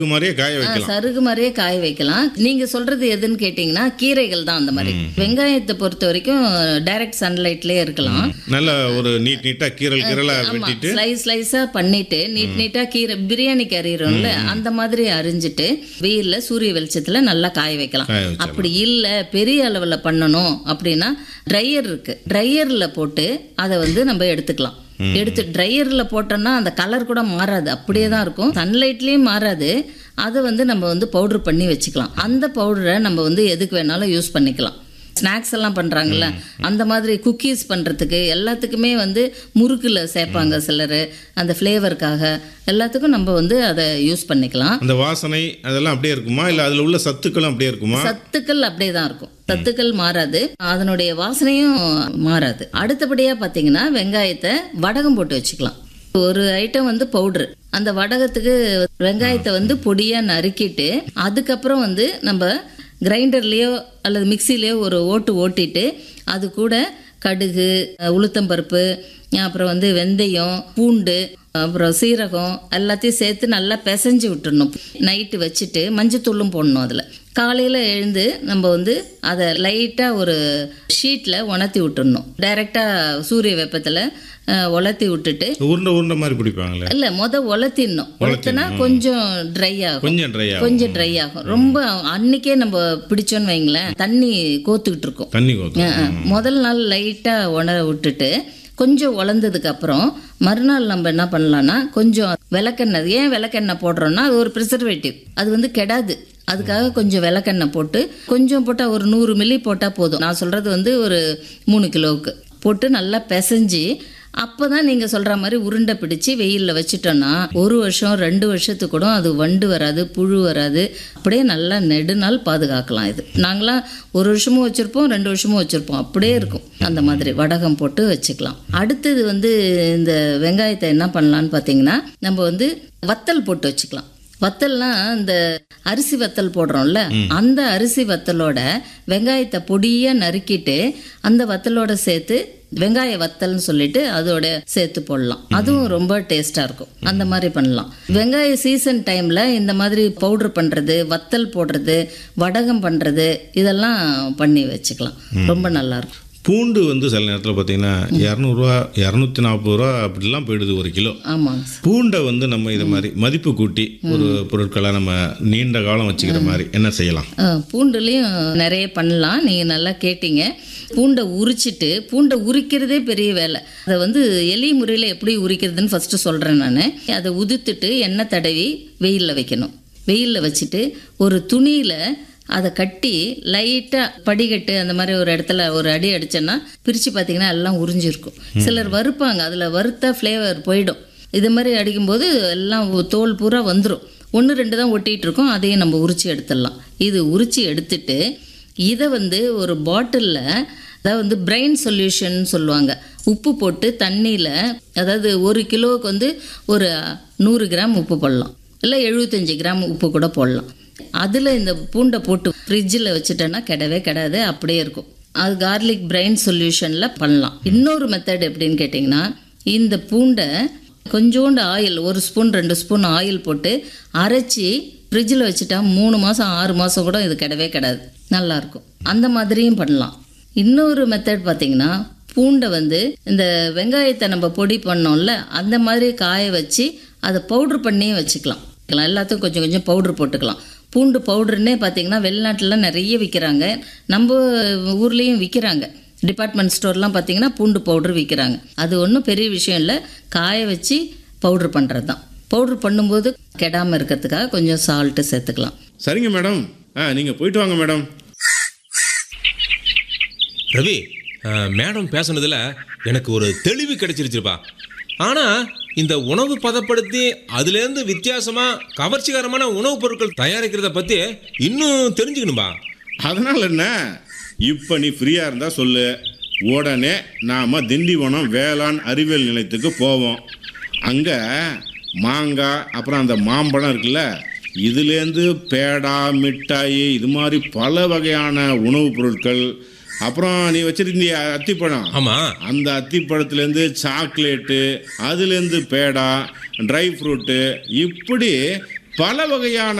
இது மாதிரியே காய ஆ, வைக்கலாம் சருகு மாதிரியே காய வைக்கலாம் நீங்க சொல்றது எதுன்னு கேட்டீங்கன்னா கீரைகள் தான் அந்த மாதிரி வெங்காயத்தை பொறுத்த வரைக்கும் டைரக்ட் சன்லைட்லயே இருக்கலாம் நல்ல ஒரு நீட் நீட்டா கீரல் கீரலா ஆமா வெட்டிட்டு ஸ்லைஸ் ஸ்லைஸா பண்ணிட்டு நீட் நீட்டா கீரை பிரியாணிக்கு அறிகிறோம்ல அந்த மாதிரி அரிஞ்சிட்டு வெயில்ல சூரிய வெளிச்சத்துல நல்லா காய வைக்கலாம் காய வச்சிடலாம். அப்படி இல்ல பெரிய அளவுல பண்ணணும் அப்படின்னா ட்ரையர் இருக்கு ட்ரையர்ல போட்டு அதை வந்து நம்ம எடுத்துக்கலாம் எடுத்து ட்ரையர்ல போட்டோம்னா அந்த கலர் கூட மாறாது அப்படியே தான் இருக்கும் சன்லைட்லயும் மாறாது அதை வந்து நம்ம வந்து பவுடர் பண்ணி வச்சுக்கலாம் அந்த பவுடரை நம்ம வந்து எதுக்கு வேணாலும் யூஸ் பண்ணிக்கலாம் ஸ்நாக்ஸ் எல்லாம் பண்றாங்கல்ல அந்த மாதிரி குக்கீஸ் பண்றதுக்கு எல்லாத்துக்குமே வந்து முறுக்குல சேர்ப்பாங்க சிலர் அந்த ஃப்ளேவருக்காக எல்லாத்துக்கும் நம்ம வந்து அதை யூஸ் பண்ணிக்கலாம் அந்த வாசனை அதெல்லாம் அப்படியே இருக்குமா இல்ல அதுல உள்ள சத்துக்களும் அப்படியே இருக்குமா சத்துக்கள் அப்படியே தான் இருக்கும் சத்துக்கள் மாறாது அதனுடைய வாசனையும் மாறாது அடுத்தபடியா பாத்தீங்கன்னா வெங்காயத்தை வடகம் போட்டு வச்சுக்கலாம் ஒரு ஐட்டம் வந்து பவுடர் அந்த வடகத்துக்கு வெங்காயத்தை வந்து பொடியா நறுக்கிட்டு அதுக்கப்புறம் வந்து நம்ம கிரைண்டர்லயோ அல்லது மிக்சிலேயோ ஒரு ஓட்டு ஓட்டிட்டு அது கூட கடுகு அஹ், உளுத்தம்பருப்பு அப்புறம் வந்து வெந்தயம் பூண்டு அப்புறம் சீரகம் எல்லாத்தையும் சேர்த்து நல்லா பிசைஞ்சு விட்டுறணும் நைட்டு வச்சுட்டு மஞ்சத்தூளும் போடணும் அதில் காலையில் எழுந்து நம்ம வந்து அதை லைட்டாக ஒரு ஷீட்டில் உணர்த்தி விட்டுடணும் டைரெக்டாக சூரிய வெப்பத்தில் உலர்த்தி விட்டுட்டு உருண்டை உருண்டை மாதிரி பிடிப்பாங்களே இல்லை மொத உலர்த்திடணும் உலர்த்தினா கொஞ்சம் ட்ரை ஆகும் கொஞ்சம் ட்ரை ஆகும் கொஞ்சம் ட்ரை ஆகும் ரொம்ப அன்னைக்கே நம்ம பிடிச்சோன்னு வைங்களேன் தண்ணி கோத்துக்கிட்டு இருக்கும் தண்ணி கோத்தும் ஆ, ஆ. முதல் நாள் லைட்டாக உணர விட்டுட்டு கொஞ்சம் உலர்ந்ததுக்கு அப்புறம் மறுநாள் நம்ம என்ன பண்ணலாம்னா கொஞ்சம் விளக்கெண்ணெய் ஏன் விளக்கெண்ணெய் போடுறோம்னா அது ஒரு ப்ரிசர்வேட்டிவ் அது வந்து கெடாது அதுக்காக கொஞ்சம் விளக்கெண்ணெய் போட்டு கொஞ்சம் போட்டால் ஒரு நூறு மில்லி போட்டால் போதும் நான் சொல்கிறது வந்து ஒரு மூணு கிலோவுக்கு போட்டு நல்லா பிசைஞ்சு அப்போ தான் நீங்கள் சொல்கிற மாதிரி உருண்டை பிடிச்சி வெயிலில் வச்சுட்டோன்னா ஒரு வருஷம் ரெண்டு வருஷத்துக்கு கூட அது வண்டு வராது புழு வராது அப்படியே நல்லா நெடுநாள் பாதுகாக்கலாம் இது நாங்களாம் ஒரு வருஷமும் வச்சுருப்போம் ரெண்டு வருஷமும் வச்சுருப்போம் அப்படியே இருக்கும் அந்த மாதிரி வடகம் போட்டு வச்சுக்கலாம் அடுத்தது வந்து இந்த வெங்காயத்தை என்ன பண்ணலான்னு பார்த்தீங்கன்னா நம்ம வந்து வத்தல் போட்டு வச்சுக்கலாம் வத்தல்னா இந்த அரிசி வத்தல் போடுறோம்ல அந்த அரிசி வத்தலோட வெங்காயத்தை பொடியா நறுக்கிட்டு அந்த வத்தலோட சேர்த்து வெங்காய வத்தல்னு சொல்லிட்டு அதோட சேர்த்து போடலாம் அதுவும் ரொம்ப டேஸ்டா இருக்கும் அந்த மாதிரி பண்ணலாம் வெங்காய சீசன் டைம்ல இந்த மாதிரி பவுடர் பண்றது வத்தல் போடுறது வடகம் பண்றது இதெல்லாம் பண்ணி வச்சுக்கலாம் ரொம்ப நல்லா இருக்கும் பூண்டு வந்து சில நேரத்தில் பார்த்தீங்கன்னா இரநூறுவா இரநூத்தி நாற்பது ரூபா அப்படிலாம் போயிடுது ஒரு கிலோ ஆமாங்க சார். பூண்டை வந்து நம்ம இது மாதிரி மதிப்பு கூட்டி ஒரு பொருட்களை நம்ம நீண்ட காலம் வச்சுக்கிற மாதிரி என்ன செய்யலாம் ஆ, பூண்டுலேயும் நிறைய பண்ணலாம் நீங்கள் நல்லா கேட்டீங்க பூண்டை உரிச்சிட்டு பூண்டை உரிக்கிறதே பெரிய வேலை அதை வந்து எலி முறையில் எப்படி உரிக்கிறதுன்னு ஃபஸ்ட்டு சொல்கிறேன் நான் அதை உதுத்துட்டு எண்ணெய் தடவி வெயிலில் வைக்கணும் வெயிலில் வச்சுட்டு ஒரு துணியில் அதை கட்டி லைட்டாக படிக்கட்டு அந்த மாதிரி ஒரு இடத்துல ஒரு அடி அடிச்சோன்னா பிரித்து பார்த்தீங்கன்னா எல்லாம் உறிஞ்சிருக்கும் சிலர் வறுப்பாங்க அதில் வறுத்தா ஃப்ளேவர் போயிடும் இது மாதிரி அடிக்கும்போது எல்லாம் தோல் பூரா வந்துடும் ஒன்று ரெண்டு தான் ஒட்டிகிட்டு இருக்கோம் அதையும் நம்ம உரிச்சு எடுத்துடலாம் இது உரிச்சு எடுத்துட்டு இதை வந்து ஒரு பாட்டிலில் அதாவது வந்து பிரெயின் சொல்யூஷன் சொல்லுவாங்க உப்பு போட்டு தண்ணியில் அதாவது ஒரு கிலோவுக்கு வந்து ஒரு நூறு கிராம் உப்பு போடலாம் இல்லை எழுபத்தஞ்சு கிராம் உப்பு கூட போடலாம் அதில் இந்த பூண்டை போட்டு ஃப்ரிட்ஜில் வச்சுட்டோன்னா கெடவே கெடாது அப்படியே இருக்கும் அது கார்லிக் பிரெயின் சொல்யூஷனில் பண்ணலாம் இன்னொரு மெத்தட் எப்படின்னு கேட்டிங்கன்னா இந்த பூண்டை கொஞ்சோண்டு ஆயில் ஒரு ஸ்பூன் ரெண்டு ஸ்பூன் ஆயில் போட்டு அரைச்சி ஃப்ரிட்ஜில் வச்சுட்டா மூணு மாதம் ஆறு மாதம் கூட இது கிடவே கிடாது நல்லாயிருக்கும் அந்த மாதிரியும் பண்ணலாம் இன்னொரு மெத்தட் பார்த்தீங்கன்னா பூண்டை வந்து இந்த வெங்காயத்தை நம்ம பொடி பண்ணோம்ல அந்த மாதிரி காய வச்சு அதை பவுட்ரு பண்ணியும் வச்சுக்கலாம் எல்லாத்துக்கும் கொஞ்சம் கொஞ்சம் பவுட்ரு போட்டுக்கலாம் பூண்டு பவுடர்னே பார்த்தீங்கன்னா வெளிநாட்டிலலாம் நிறைய விற்கிறாங்க நம்ம ஊர்லேயும் விற்கிறாங்க டிபார்ட்மெண்ட் ஸ்டோர்லாம் பார்த்தீங்கன்னா பூண்டு பவுடர் விற்கிறாங்க அது ஒன்றும் பெரிய விஷயம் இல்லை காய வச்சு பவுடர் பண்ணுறது தான் பவுடர் பண்ணும்போது கெடாமல் இருக்கிறதுக்காக கொஞ்சம் சால்ட்டு சேர்த்துக்கலாம் சரிங்க மேடம் ஆ நீங்கள் போயிட்டு வாங்க மேடம் ரவி அஹ், மேடம் பேசுனதுல எனக்கு ஒரு தெளிவு கிடைச்சிருச்சுப்பா ஆனா இந்த உணவு பதப்படுத்தி அதுலேருந்து வித்தியாசமா கவர்ச்சிகரமான உணவுப் பொருட்கள் தயாரிக்கிறத பத்தி இன்னும் தெரிஞ்சுக்கணும்பா அதனால் என்ன இப்போ நீ ஃப்ரீயாக இருந்தால் சொல்லு உடனே நாம் திண்டிவனம் வேளாண் அறிவியல் நிலையத்துக்கு போவோம் அங்கே மாங்காய் அப்புறம் அந்த மாம்பழம் இருக்குல்ல இதுலேருந்து பேடா மிட்டாய் இது மாதிரி பல வகையான உணவுப் பொருட்கள் அப்புறம் நீ வச்சிருந்திய அத்திப்பழம் ஆமா அந்த அத்திப்பழத்துலேருந்து சாக்லேட்டு அதுலேருந்து பேடா ட்ரை ஃப்ரூட்டு இப்படி பல வகையான